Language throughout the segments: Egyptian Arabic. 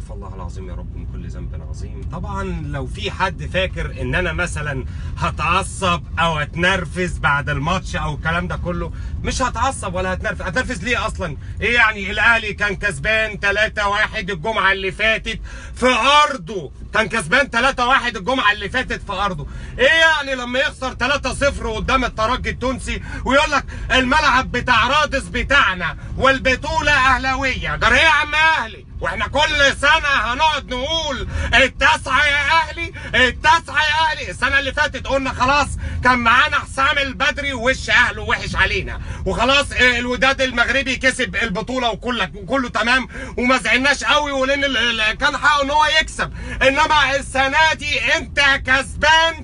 استغفر الله العظيم يا رب من كل ذنب عظيم طبعا لو في حد فاكر ان انا مثلا هتعصب او اتنرفز بعد الماتش او الكلام ده كله مش هتعصب ولا هتنرفز هتنرفز ليه اصلا ايه يعني الاهلي كان كسبان 3-1 الجمعه اللي فاتت في ارضه كان كسبان 3-1 الجمعه اللي فاتت في ارضه ايه يعني لما يخسر 3-0 قدام الترجي التونسي ويقول لك الملعب بتاع رادس بتاعنا والبطوله اهلاويه جرى ايه يا عم اهلي واحنا كل سنه هنقعد نقول التاسعه يا اهلي التاسعه يا اهلي السنه اللي فاتت قلنا خلاص كان معانا حسام البدري ووش اهله وحش علينا وخلاص آه، الوداد المغربي كسب البطوله وكله وكله تمام وما زعلناش قوي ولان ال- ال- كان حقه ان هو يكسب انما السنه دي انت كسبان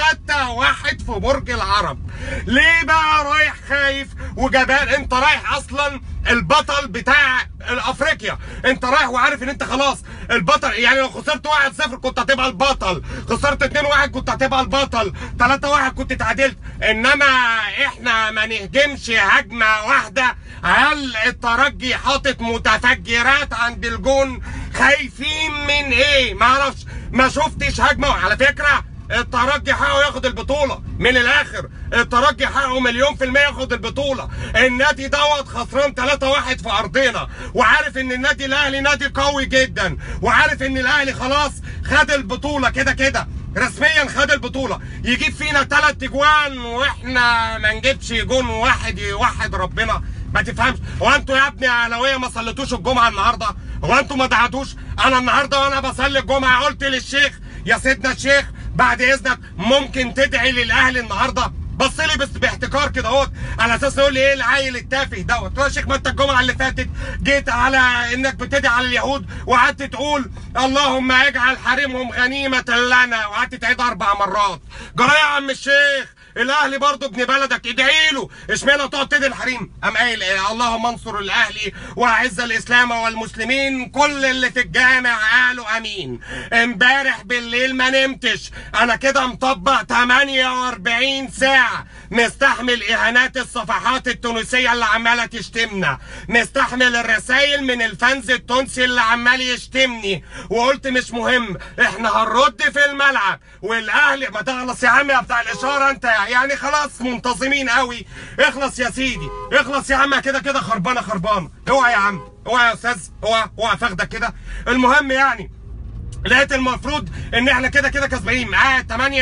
3-1 في برج العرب ليه بقى رايح خايف وجبان انت رايح اصلا البطل بتاع افريقيا انت رايح وعارف ان انت خلاص البطل يعني لو خسرت 1-0 كنت هتبقى البطل خسرت 2-1 كنت هتبقى البطل 3-1 كنت اتعادلت انما احنا ما نهجمش هجمه واحده هل الترجي حاطط متفجرات عند الجون خايفين من ايه ما اعرفش ما شفتش هجمه على فكره الترجي حقه ياخد البطولة من الآخر الترجي حقه مليون في المية ياخد البطولة النادي دوت خسران 3-1 في أرضنا وعارف إن النادي الأهلي نادي قوي جدا وعارف إن الأهلي خلاص خد البطولة كده كده رسميا خد البطولة يجيب فينا ثلاث اجوان واحنا ما نجيبش جون واحد يوحد ربنا ما تفهمش هو انتوا يا ابني اهلاويه ما صليتوش الجمعه النهارده هو انتوا ما دعتوش انا النهارده وانا بصلي الجمعه قلت للشيخ يا سيدنا الشيخ بعد اذنك ممكن تدعي للاهلي النهارده بص لي بس باحتكار كده اهوت على اساس يقول لي ايه العيل التافه دوت قلت له يا شيخ ما انت الجمعه اللي فاتت جيت على انك بتدعي على اليهود وقعدت تقول اللهم اجعل حريمهم غنيمه لنا وقعدت تعيد اربع مرات جرى يا عم الشيخ الاهلي برضه ابن بلدك ادعي له اشمعنى تقعد تدعي الحريم قام قايل إيه؟ اللهم انصر الاهلي واعز الاسلام والمسلمين كل اللي في الجامع قالوا امين امبارح بالليل ما نمتش انا كده مطبق 48 ساعه مستحمل اهانات الصفحات التونسيه اللي عماله تشتمنا مستحمل الرسائل من الفانز التونسي اللي عمال يشتمني وقلت مش مهم احنا هنرد في الملعب والاهلي ما تخلص يا عم يا بتاع الاشاره انت يعني خلاص منتظمين قوي اخلص يا سيدي اخلص يا عم كده كده خربانه خربانه اوعى يا عم اوعى يا استاذ اوعى اوعى فخدك كده المهم يعني لقيت المفروض ان احنا كده كده كسبانين معاه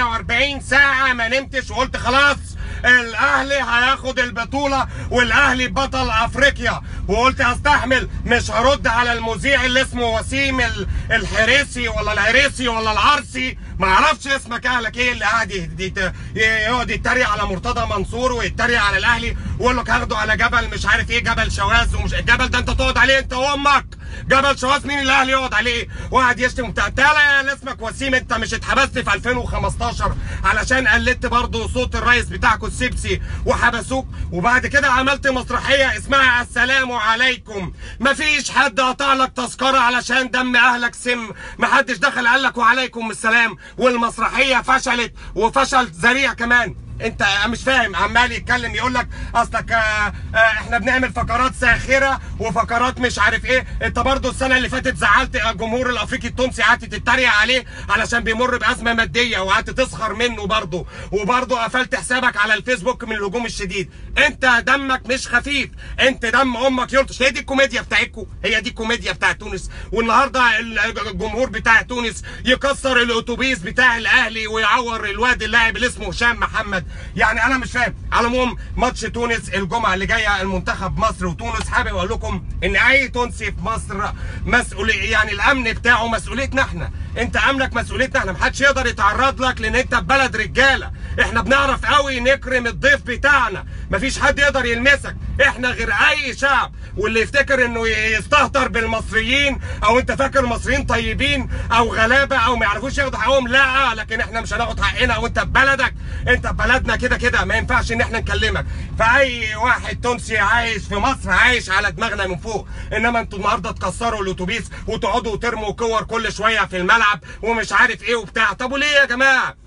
48 ساعه ما نمتش وقلت خلاص الاهلي هياخد البطوله والاهلي بطل افريقيا وقلت هستحمل مش هرد على المذيع اللي اسمه وسيم ال- الحريسي ولا العريسي ولا العرسي ما اعرفش اسمك اهلك ايه اللي قاعد يهد- يت- يقعد يتريق على مرتضى منصور ويتريق على الاهلي ويقول لك هاخده على جبل مش عارف ايه جبل شواذ ومش الجبل ده انت تقعد عليه انت وامك جبل شواذ مين الاهلي يقعد عليه وقعد يشتم وبتاع تعالى يا اسمك وسيم انت مش اتحبست في 2015 علشان قلدت برضه صوت الرئيس بتاعكم السبسي وحبسوك وبعد كده عملت مسرحيه اسمها السلام عليكم مفيش حد قطع لك تذكره علشان دم اهلك سم محدش دخل قال لك وعليكم السلام والمسرحيه فشلت وفشل ذريع كمان انت مش فاهم عمال يتكلم يقول لك اصلك آه آه احنا بنعمل فقرات ساخره وفقرات مش عارف ايه انت برضو السنه اللي فاتت زعلت الجمهور الافريقي التونسي قعدت تتريق عليه علشان بيمر بازمه ماديه وقعدت تسخر منه برضو وبرضو قفلت حسابك على الفيسبوك من الهجوم الشديد انت دمك مش خفيف انت دم امك يلطش هي دي الكوميديا بتاعتكم هي دي الكوميديا بتاع تونس والنهارده الجمهور بتاع تونس يكسر الاتوبيس بتاع الاهلي ويعور الواد اللاعب اللي اسمه هشام محمد يعني انا مش فاهم على العموم ماتش تونس الجمعه اللي جايه المنتخب مصر وتونس حابب اقول لكم ان اي تونسي في مصر مسؤوليه يعني الامن بتاعه مسؤوليتنا احنا انت امنك مسؤوليتنا احنا محدش يقدر يتعرض لك لان انت في بلد رجاله احنا بنعرف قوي نكرم الضيف بتاعنا مفيش حد يقدر يلمسك احنا غير اي شعب واللي يفتكر انه يستهتر بالمصريين او انت فاكر المصريين طيبين او غلابه او ما يعرفوش ياخدوا حقهم لا لكن احنا مش هناخد حقنا وانت في بلدك انت في بلدنا كده كده ما ينفعش ان احنا نكلمك فاي واحد تونسي عايش في مصر عايش على دماغنا من فوق انما انتوا النهارده تكسروا الاتوبيس وتقعدوا ترموا كور كل شويه في الملعب ومش عارف ايه وبتاع طب وليه يا جماعه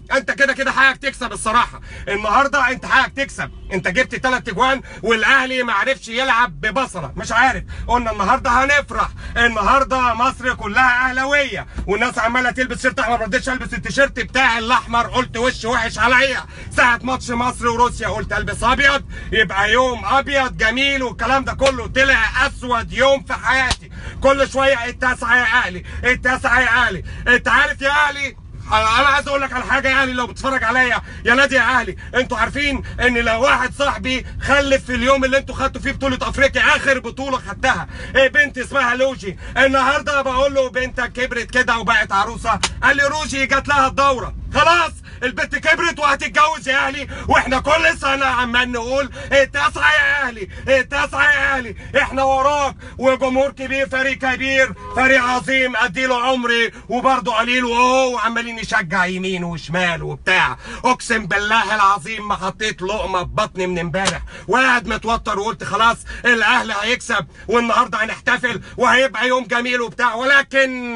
انت كده كده حقك تكسب الصراحه النهارده انت حقك تكسب انت جبت ثلاث اجوان والاهلي ما عرفش يلعب ببصره مش عارف قلنا النهارده هنفرح النهارده مصر كلها اهلاويه والناس عماله تلبس شيرت احمر ما رضيتش البس التيشيرت بتاعي الاحمر قلت وش وحش عليا ساعه ماتش مصر وروسيا قلت البس ابيض يبقى يوم ابيض جميل والكلام ده كله طلع اسود يوم في حياتي كل شويه التاسعه يا اهلي التاسعه يا اهلي انت عارف يا اهلي انا عايز اقول لك على حاجه يعني لو بتتفرج عليا يا نادي يا اهلي انتوا عارفين ان لو واحد صاحبي خلف في اليوم اللي انتوا خدتوا فيه بطوله افريقيا اخر بطوله خدتها ايه بنت اسمها لوجي النهارده بقول له بنتك كبرت كده وبقت عروسه قال لي روجي جات لها الدوره خلاص البنت كبرت وهتتجوز يا اهلي واحنا كل سنه عمال نقول التاسعه يا اهلي التاسعه يا اهلي احنا وراك وجمهور كبير فريق كبير فريق عظيم اديله عمري وبرضه قليل وهو عمالين نشجع يمين وشمال وبتاع اقسم بالله العظيم ما حطيت لقمه في بطني من امبارح وقاعد متوتر وقلت خلاص الاهلي هيكسب والنهارده هنحتفل وهيبقى يوم جميل وبتاع ولكن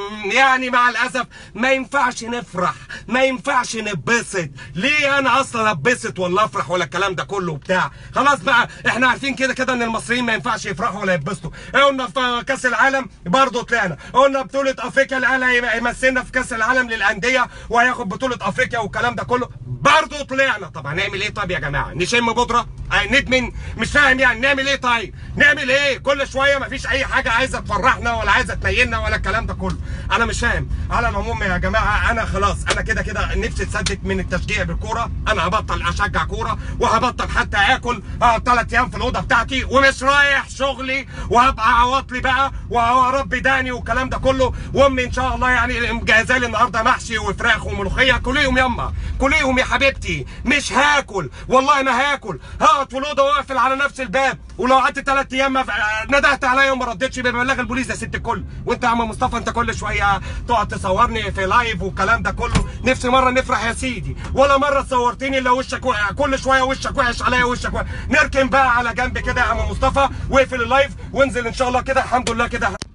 يعني مع الاسف ما ينفعش نفرح ما ينفعش نتبسط ليه انا اصلا اتبسط ولا افرح ولا الكلام ده كله وبتاع خلاص بقى احنا عارفين كده كده ان المصريين ما ينفعش يفرحوا ولا يتبسطوا قلنا في كاس العالم برضه طلعنا قلنا بطوله افريقيا الاهلي هيمثلنا في كاس العالم للانديه وهياخد بطوله افريقيا والكلام ده كله برضه طلعنا طب هنعمل ايه طب يا جماعه نشم بودره ندمن مش فاهم يعني نعمل ايه طيب نعمل ايه كل شويه مفيش اي حاجه عايزه تفرحنا ولا عايزه تنيلنا ولا الكلام ده كله انا مش فاهم على العموم يا جماعه انا خلاص انا كده كده نفسي اتسدد من التشجيع بالكوره انا هبطل اشجع كوره وهبطل حتى اكل اقعد ثلاث ايام في الاوضه بتاعتي ومش رايح شغلي وهبقى عواطلي بقى واربي داني والكلام ده كله وامي ان شاء الله يعني مجهزه لي النهارده محشي وفراخ وملوخيه كليهم يما كليهم يا حبيبتي مش هاكل والله ما هاكل هقعد في الاوضه واقفل على نفس الباب ولو قعدت ثلاث ايام ما ندهت عليا وما ردتش ببلغ البوليس يا ست الكل وانت يا عم مصطفى انت كل شويه تقعد تصورني في لايف والكلام ده كله نفسي مره نفرح يا سيدي ولا مره صورتني الا وشك و... كل شويه وشك وحش عليا وشك وحش. نركن بقى على جنب كده يا عم مصطفى واقفل اللايف وانزل ان شاء الله كده الحمد لله كده